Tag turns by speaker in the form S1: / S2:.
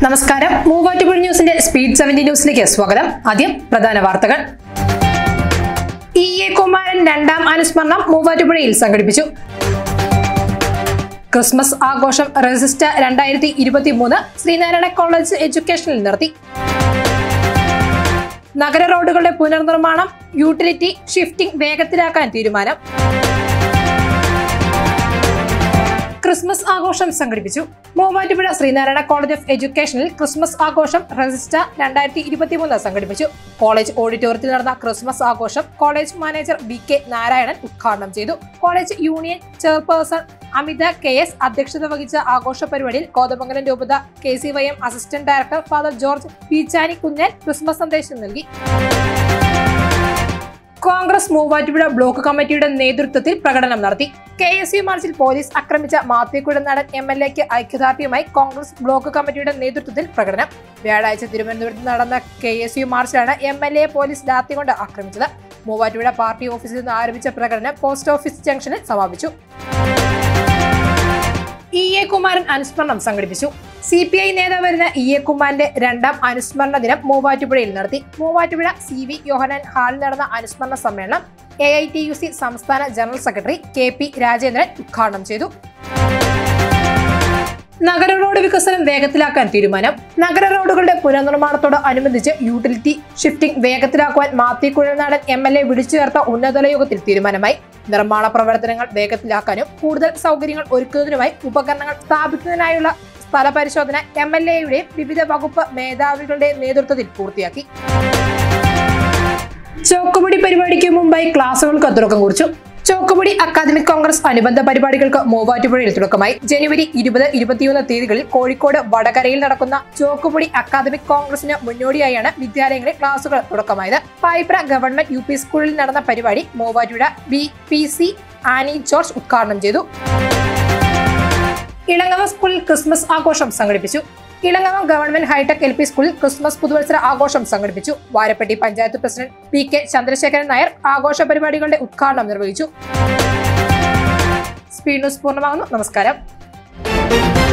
S1: നമസ്കാരം മൂവാറ്റുപുഴ ന്യൂസിന്റെ speed seventy ന്യൂസിലേക്ക് സ്വാഗതം ആദ്യം പ്രധാന വാർത്തകൾ ഇ എ കുമാരൻ രണ്ടാം അനുസ്മരണം മൂവാറ്റുപുഴയിൽ സംഘടിപ്പിച്ചു ക്രിസ്മസ് ആഘോഷം റെസിസ്റ്റ രണ്ടായിരത്തി ഇരുപത്തി മൂന്ന് ശ്രീനാരായണ കോളേജ് എഡ്യൂക്കേഷനിൽ നടത്തി നഗര റോഡുകളുടെ പുനർനിർമ്മാണം യൂട്ടിലിറ്റി ഷിഫ്റ്റിംഗ് വേഗത്തിലാക്കാൻ തീരുമാനം ക്രിസ്മസ് ആഘോഷം സംഘടിപ്പിച്ചു Muvattupuzha Sreenarayana college of എഡ്യൂക്കേഷനിൽ Christmas ആഘോഷം റെസിസ്റ്റ രണ്ടായിരത്തി ഇരുപത്തിമൂന്ന് സംഘടിപ്പിച്ചു കോളേജ് ഓഡിറ്റോറിയത്തിൽ നടന്ന ക്രിസ്മസ് ആഘോഷം college manager B K Narayanan ഉദ്ഘാടനം ചെയ്തു college union chairperson Amitha K S അധ്യക്ഷത വഹിച്ച ആഘോഷ പരിപാടിയിൽ കോതമംഗലം രൂപത K C Y M assistant director father George പീച്ചാനി കുഞ്ഞൻ ക്രിസ്മസ് സന്ദേശം നൽകി കോൺഗ്രസ് മൂവാറ്റുപുഴ ബ്ലോക്ക് കമ്മിറ്റിയുടെ നേതൃത്വത്തിൽ പ്രകടനം നടത്തി കെ എസ് യു മാർച്ചിൽ പോലീസ് ആക്രമിച്ച മാത്തിക്കുട നടൻ എം എൽ എക്ക് ഐക്യദാർഢ്യമായി കോൺഗ്രസ് ബ്ലോക്ക് കമ്മിറ്റിയുടെ നേതൃത്വത്തിൽ പ്രകടനം വ്യാഴാഴ്ച തിരുവനന്തപുരത്ത് നടന്ന കെ എസ് യു മാർച്ചിലാണ് M L A police lathi കൊണ്ട് ആക്രമിച്ചത് മൂവാറ്റുപുഴ പാർട്ടി ഓഫീസിൽ നിന്ന് ആരംഭിച്ച പ്രകടനം പോസ്റ്റ് ഓഫീസ് ജംഗ്ഷനിൽ സമാപിച്ചു ഇ എ കുമാരൻ അനുസ്മരണം സംഘടിപ്പിച്ചു സി പി ഐ നേതാവായിരുന്ന ഇ എ കുമാരന്റെ രണ്ടാം അനുസ്മരണ ദിനം മൂവാറ്റുപുഴയിൽ നടത്തി മൂവാറ്റുപുഴ സി വി യോഹനാൻ ഹാളിൽ നടന്ന അനുസ്മരണ സമ്മേളനം A I T U C സംസ്ഥാന general secretary K P Rajendran ഉദ്ഘാടനം ചെയ്തു നഗര റോഡ് വികസനം വേഗത്തിലാക്കാൻ തീരുമാനം നഗര റോഡുകളുടെ പുനർനിർമ്മാണത്തോട് അനുബന്ധിച്ച് യൂട്ടിലിറ്റി ഷിഫ്റ്റിംഗ് വേഗത്തിലാക്കുവാൻ Mathi Kuzhalnadan M L A വിളിച്ചു ചേർത്ത ഉന്നതതല യോഗത്തിൽ തീരുമാനമായി നിർമ്മാണ പ്രവർത്തനങ്ങൾ വേഗത്തിലാക്കാനും കൂടുതൽ സൗകര്യങ്ങൾ ഒരുക്കുന്നതിനുമായി ഉപകരണങ്ങൾ സ്ഥാപിക്കുന്നതിനായുള്ള സ്ഥല പരിശോധന എം എൽ എയുടെയും വിവിധ വകുപ്പ് മേധാവികളുടെ നേതൃത്വത്തിൽ പൂർത്തിയാക്കി ചോക്കുമുടി പരിപാടിക്ക് മുമ്പായി ക്ലാസുകൾക്ക് തുടക്കം കുറിച്ചു ചോക്കുമുടി അക്കാദമിക് കോൺഗ്രസ് അനുബന്ധ പരിപാടികൾക്ക് മൂവാറ്റുപുഴയിൽ തുടക്കമായി ജനുവരി ഇരുപത് ഇരുപത്തിയൊന്ന് തീയതികളിൽ കോഴിക്കോട് വടകരയിൽ നടക്കുന്ന ചോക്കുമുടി അക്കാദമിക് കോൺഗ്രസിന് മുന്നോടിയായാണ് വിദ്യാലയങ്ങളിൽ ക്ലാസുകൾ തുടക്കമായത് പായിപ്ര ഗവൺമെന്റ് യു പി സ്കൂളിൽ നടന്ന പരിപാടി Muvattupuzha B P C Annie George ഉദ്ഘാടനം ചെയ്തു ഇളങ്ങവ സ്കൂളിൽ ക്രിസ്മസ് ആഘോഷം സംഘടിപ്പിച്ചു Elangavam government hitech L P സ്കൂളിൽ ക്രിസ്മസ് പുതുവത്സര ആഘോഷം സംഘടിപ്പിച്ചു Varappetty panchayat president P K Chandrasekharan Nair ആഘോഷ പരിപാടികളുടെ ഉദ്ഘാടനം നിർവഹിച്ചു സ്പീഡ് ന്യൂസ് പൂർണ്ണമാകുന്നു നമസ്കാരം